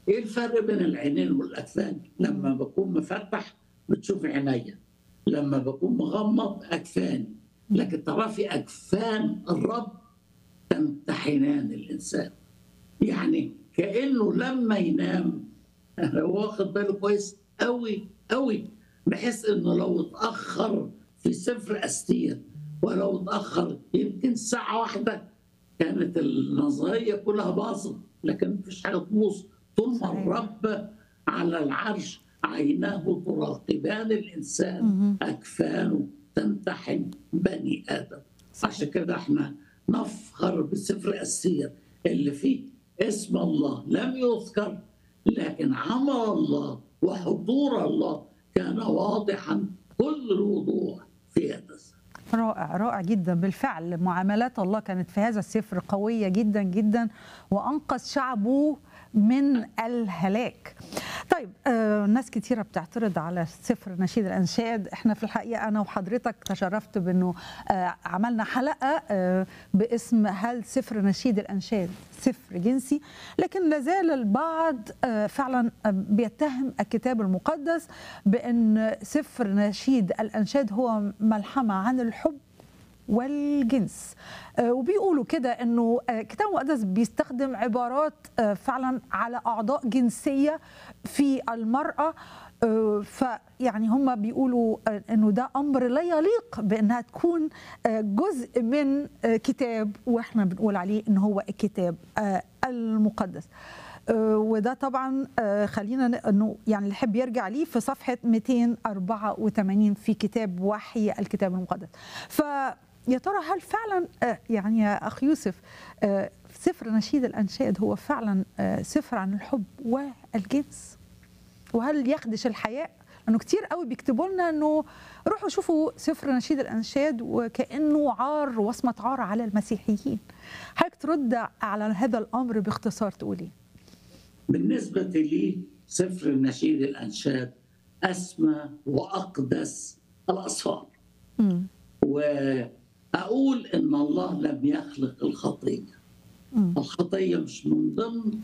ايه الفرق بين العينين والاكفان؟ لما بكون مفتح بتشوف عينيا لما بكون مغمض اكفاني لكن ترى في اكفان الرب تمتحنان الانسان يعني كانه لما ينام هو واخد باله كويس قوي قوي بحيث انه لو اتاخر في سفر استير ولو اتاخر يمكن ساعه واحده كانت النظريه كلها باظت لكن مفيش حاجه تبوظ طول ما صحيح. الرب على العرش عيناه تراقبان الانسان اكفانه تمتحن بني ادم عشان كده احنا نفخر بسفر السير اللي فيه اسم الله لم يذكر لكن عمل الله وحضور الله كان واضحا كل الوضوح في هذا السفر رائع رائع جدا بالفعل معاملات الله كانت في هذا السفر قوية جدا جدا وأنقذ شعبه من الهلاك طيب آه ناس كتيرة بتعترض على سفر نشيد الأنشاد احنا في الحقيقة أنا وحضرتك تشرفت بأنه آه عملنا حلقة آه باسم هل سفر نشيد الأنشاد سفر جنسي لكن لازال البعض آه فعلا آه بيتهم الكتاب المقدس بأن سفر نشيد الأنشاد هو ملحمة عن الحب والجنس آه، وبيقولوا كده انه آه، الكتاب المقدس بيستخدم عبارات آه، فعلا على اعضاء جنسيه في المراه آه، فيعني هم بيقولوا آه، انه ده امر لا يليق بانها تكون آه، جزء من آه، كتاب واحنا بنقول عليه ان هو الكتاب آه، المقدس آه، وده طبعا آه، خلينا ن- انه يعني اللي يحب يرجع ليه في صفحه 284 في كتاب وحي الكتاب المقدس فيا ترى هل فعلا آه، يعني يا اخ يوسف آه، سفر نشيد الانشاد هو فعلا آه، سفر عن الحب والجنس وهل يخدش الحياء انه كتير قوي بيكتبوا لنا انه روحوا شوفوا سفر نشيد الانشاد وكانه عار وصمه عار على المسيحيين حضرتك ترد على هذا الامر باختصار تقولي بالنسبة لي سفر نشيد الأنشاد أسمى وأقدس الأسفار امم وأقول إن الله لم يخلق الخطية امم الخطية مش من ضمن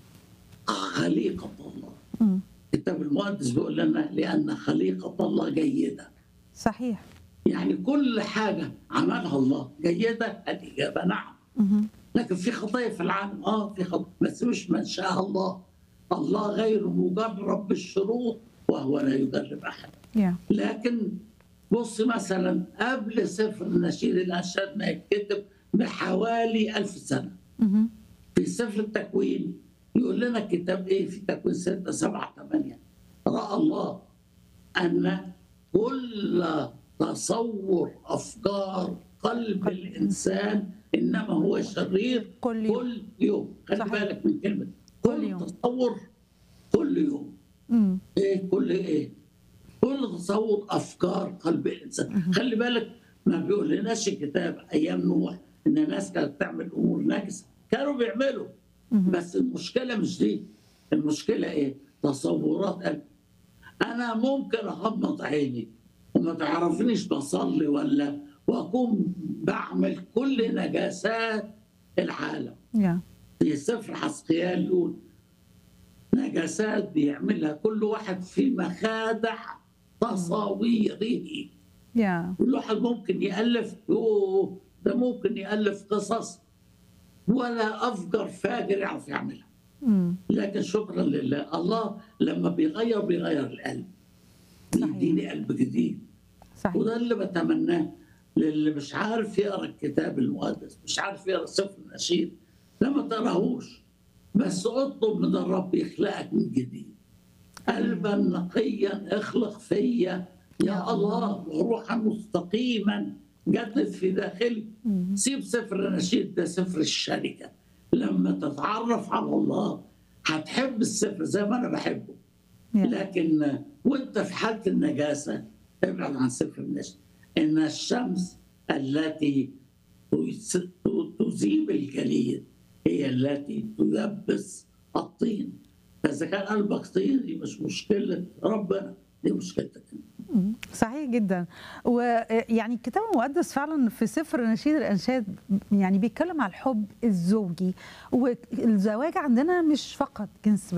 خليقة الله امم الكتاب المقدس بيقول لنا لأن خليقة الله جيدة صحيح يعني كل حاجة عملها الله جيدة الإجابة نعم مهم. لكن في خطايا في العالم اه في خطايا بس مش من شاء الله الله غير مجرب بالشروط وهو لا يجرب احد يا لكن بص مثلا قبل سفر نشيد الانشاد ما يتكتب بحوالي ألف سنه مهم. في سفر التكوين يقول لنا الكتاب ايه في تكوين 6 7 8 راى الله ان كل تصور افكار قلب الانسان انما هو شرير كل يوم كل يوم خلي صحيح. بالك من كلمه كل كل يوم. تصور كل يوم امم ايه كل ايه كل تصور افكار قلب الانسان خلي بالك ما بيقولناش الكتاب ايام نوح ان الناس كانت تعمل امور نجسه كانوا بيعملوا مهم. بس المشكله مش دي المشكله ايه تصورات قلب انا ممكن اغمض عيني وما تعرفنيش بصلي ولا واكون بعمل كل نجاسات العالم يا في سفر حسقيال يقول نجاسات بيعملها كل واحد في مخادع تصاويره يا كل واحد ممكن يألف يوه ده ممكن يألف قصص ولا أفجر فاجر يعرف يعملها امم لكن شكرا لله الله لما بيغير بيغير القلب صحيح. يديني قلب جديد صحيح وده اللي بتمناه للي مش عارف يقرا الكتاب المقدس مش عارف يقرا سفر النشيد لا ما تقراهوش بس اطلب من الرب يخلقك من جديد قلبا نقيا اخلق فيا يا الله وروحا مستقيما جدد في داخلي مم. سيب سفر النشيد ده سفر الشركه لما تتعرف على الله هتحب السفر زي ما انا بحبه يا. لكن وانت في حاله النجاسه ابعد عن سفر النشيد ان الشمس التي تس- تذيب الجليد هي التي تيبس الطين فاذا كان قلبك طين دي مش مشكله ربنا دي مشكلتك انت مم. صحيح جدا ويعني الكتاب المقدس فعلا في سفر نشيد الانشاد يعني بيتكلم على الحب الزوجي والزواج عندنا مش فقط جنس